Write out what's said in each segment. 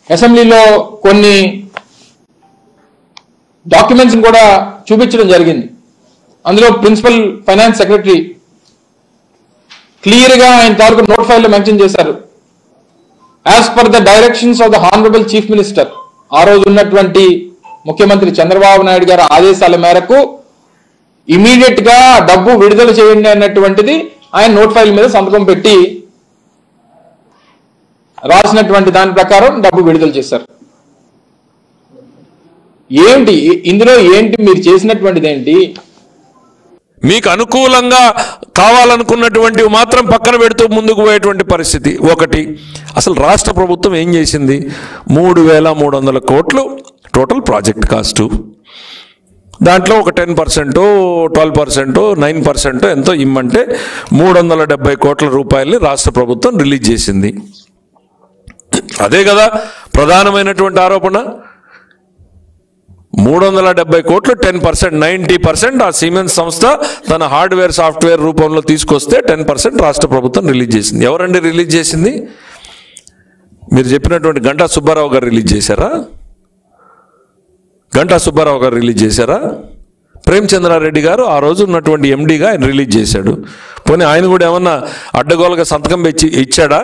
అసెంబ్లీలో కొన్ని డాక్యుమెంట్స్ కూడా చూపించడం జరిగింది అందులో ప్రిన్సిపల్ ఫైనాన్స్ సెక్రటరీ క్లియర్ గా ఆయన తాలూకు నోట్ ఫైల్ లో మెన్షన్ చేశారు as per the directions of the honourable chief minister ఆ రోజు ఉన్నటువంటి ముఖ్యమంత్రి చంద్రబాబు నాయుడు గారి ఆదేశాల మేరకు ఇమీడియట్ గా డబ్బు విడుదల చేయండి అన్నటువంటిది ఆయన నోట్ ఫైల్ మీద సంతకం పెట్టి రాసినటువంటి దాని ప్రకారం డబ్బు విడుదల చేశారు ఏంటి ఇందులో ఏంటి మీరు చేసినటువంటిది ఏంటి మీకు అనుకూలంగా కావాలనుకున్నటువంటివి మాత్రం పక్కన పెడుతూ ముందుకు పోయేటువంటి పరిస్థితి ఒకటి అసలు రాష్ట్ర ప్రభుత్వం ఏం చేసింది మూడు వేల మూడు వందల కోట్లు టోటల్ ప్రాజెక్ట్ కాస్టు దాంట్లో ఒక ten percent twelve percent nine percent ఎంతో ఇమ్మంటే మూడు వందల డెబ్బై కోట్ల రూపాయలని రాష్ట్ర ప్రభుత్వం రిలీజ్ చేసింది అదే కదా ప్రధానమైనటువంటి ఆరోపణ మూడు వందల డెబ్బై కోట్లు టెన్ పర్సెంట్ నైంటీ పర్సెంట్ ఆ సిమెంట్ సంస్థ తన హార్డ్వేర్ సాఫ్ట్వేర్ రూపంలో తీసుకొస్తే టెన్ పర్సెంట్ రాష్ట్ర ప్రభుత్వం రిలీజ్ చేసింది ఎవరండి రిలీజ్ చేసింది మీరు చెప్పినటువంటి గంటా సుబ్బారావు గారు రిలీజ్ చేశారా గంటా సుబ్బారావు గారు రిలీజ్ చేశారా ప్రేమచంద్రారెడ్డి గారు ఆ రోజు ఉన్నటువంటి ఎండీగా ఆయన రిలీజ్ చేశాడు పోనీ ఆయన కూడా ఏమన్నా అడ్డగోలుగా సంతకం పెట్టి ఇచ్చాడా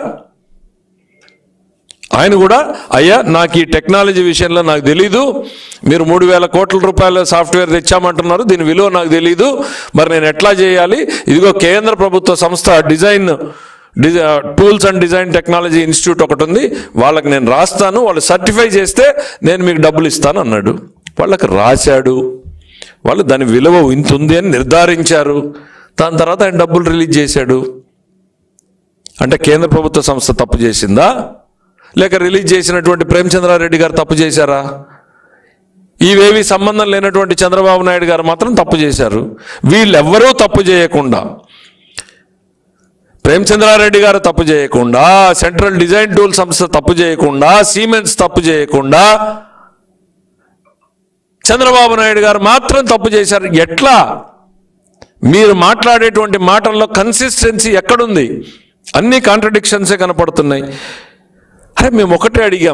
ఆయన కూడా అయ్యా నాకు ఈ టెక్నాలజీ విషయంలో నాకు తెలీదు మీరు మూడు వేల కోట్ల రూపాయల సాఫ్ట్వేర్ తెచ్చామంటున్నారు దీని విలువ నాకు తెలీదు మరి నేను ఎట్లా చేయాలి ఇదిగో కేంద్ర ప్రభుత్వ సంస్థ డిజైన్ డిజై tools and design technology institute ఒకటి ఉంది వాళ్ళకి నేను రాస్తాను వాళ్ళు సర్టిఫై చేస్తే నేను మీకు డబ్బులు ఇస్తాను అన్నాడు వాళ్ళకి రాశాడు వాళ్ళు దాని విలువ ఇంత ఉంది అని నిర్ధారించారు దాని తర్వాత ఆయన డబ్బులు రిలీజ్ చేశాడు అంటే కేంద్ర ప్రభుత్వ సంస్థ తప్పు చేసిందా లేక రిలీజ్ చేసినటువంటి ప్రేమచంద్రారెడ్డి గారు తప్పు చేశారా ఇవేవి సంబంధం లేనటువంటి చంద్రబాబు నాయుడు గారు మాత్రం తప్పు చేశారు వీళ్ళెవ్వరూ తప్పు చేయకుండా ప్రేమచంద్రారెడ్డి గారు తప్పు చేయకుండా సెంట్రల్ డిజైన్ టూల్ సంస్థ తప్పు చేయకుండా సీమెన్స్ తప్పు చేయకుండా చంద్రబాబు నాయుడు గారు మాత్రం తప్పు చేశారు ఎట్లా మీరు మాట్లాడేటువంటి మాటల్లో కన్సిస్టెన్సీ ఎక్కడుంది అన్ని కాంట్రడిక్షన్సే కనపడుతున్నాయి అరే మేము ఒకటే అడిగాం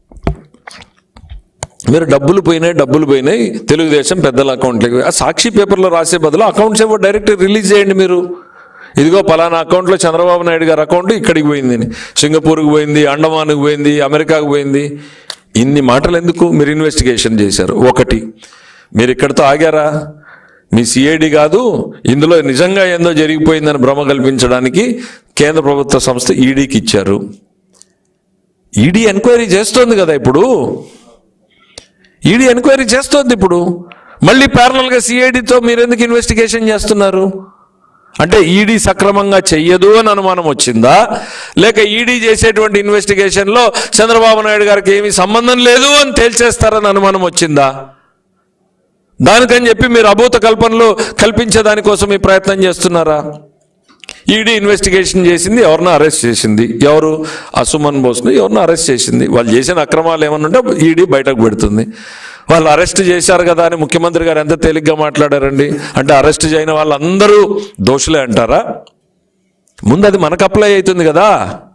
మీరు డబ్బులు పోయినాయి డబ్బులు పోయినాయి తెలుగుదేశం పెద్దల అకౌంట్లకి ఆ సాక్షి పేపర్లో రాసే బదులు అకౌంట్స్ ఏవో డైరెక్ట్ రిలీజ్ చేయండి మీరు ఇదిగో పలానా అకౌంట్లో చంద్రబాబు నాయుడు గారి అకౌంట్ ఇక్కడికి పోయింది అని. సింగపూర్కి పోయింది అండమాన్కి పోయింది అమెరికాకు పోయింది ఇన్ని మాటలు ఎందుకు మీరు ఇన్వెస్టిగేషన్ చేశారు ఒకటి మీరు ఇక్కడితో ఆగారా మీ సిఐడి కాదు ఇందులో నిజంగా ఏందో జరిగిపోయిందని భ్రమ కల్పించడానికి కేంద్ర ప్రభుత్వ సంస్థ ఈడీకి ఇచ్చారు ఈడీ ఎంక్వైరీ చేస్తోంది కదా ఇప్పుడు ఈడీ ఎంక్వైరీ చేస్తోంది ఇప్పుడు మళ్ళీ ప్యారలల్గా సిఐడితో మీరు ఎందుకు ఇన్వెస్టిగేషన్ చేస్తున్నారు అంటే ఈడీ సక్రమంగా చెయ్యదు అని అనుమానం వచ్చిందా లేక ఈడీ చేసేటువంటి ఇన్వెస్టిగేషన్లో చంద్రబాబు నాయుడు గారికి ఏమీ సంబంధం లేదు అని తేల్చేస్తారని అనుమానం వచ్చిందా దానికని చెప్పి మీరు అభూత కల్పనలు కల్పించే దానికోసం ఈ ప్రయత్నం చేస్తున్నారా ఈడీ ఇన్వెస్టిగేషన్ చేసింది ఎవరినో అరెస్ట్ చేసింది ఎవరు అసుమన్ బోస్ను ఎవరినో అరెస్ట్ చేసింది వాళ్ళు చేసిన అక్రమాలు ఏమన్నా ఉంటే ఈడీ బయటకు పెడుతుంది వాళ్ళు అరెస్ట్ చేశారు కదా అని ముఖ్యమంత్రి గారు ఎంత తేలిగ్గా మాట్లాడారండి అంటే అరెస్ట్ చేయని వాళ్ళందరూ దోషులే అంటారా ముందు అది మనకు అప్లై అవుతుంది కదా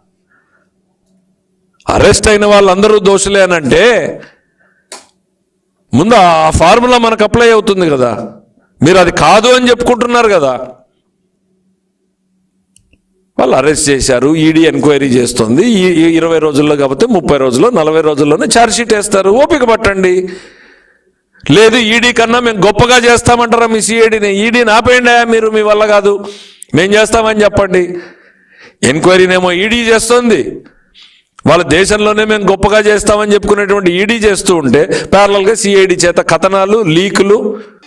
అరెస్ట్ అయిన వాళ్ళందరూ దోషులే అని అంటే ముందు ఆ ఫార్ములా మనకు అప్లై అవుతుంది కదా మీరు అది కాదు అని చెప్పుకుంటున్నారు కదా వాళ్ళు అరెస్ట్ చేశారు ఈడీ ఎంక్వైరీ చేస్తుంది ఈ ఈ ఇరవై రోజుల్లో కాకపోతే ముప్పై రోజుల్లో నలభై రోజుల్లోనే ఛార్జ్షీట్ వేస్తారు ఓపిక పట్టండి లేదు ఈడీ కన్నా మేము గొప్పగా చేస్తామంటారా మీ సిఐడిని ఈడీని ఆపేయండి మీరు మీ వల్ల కాదు మేము చేస్తామని చెప్పండి ఎంక్వైరీనేమో ఈడీ చేస్తుంది వాళ్ళ దేశంలోనే మేము గొప్పగా చేస్తామని చెప్పుకునేటువంటి ఈడీ చేస్తూ ఉంటే ప్యారలల్గా సిఐడి చేత కథనాలు లీకులు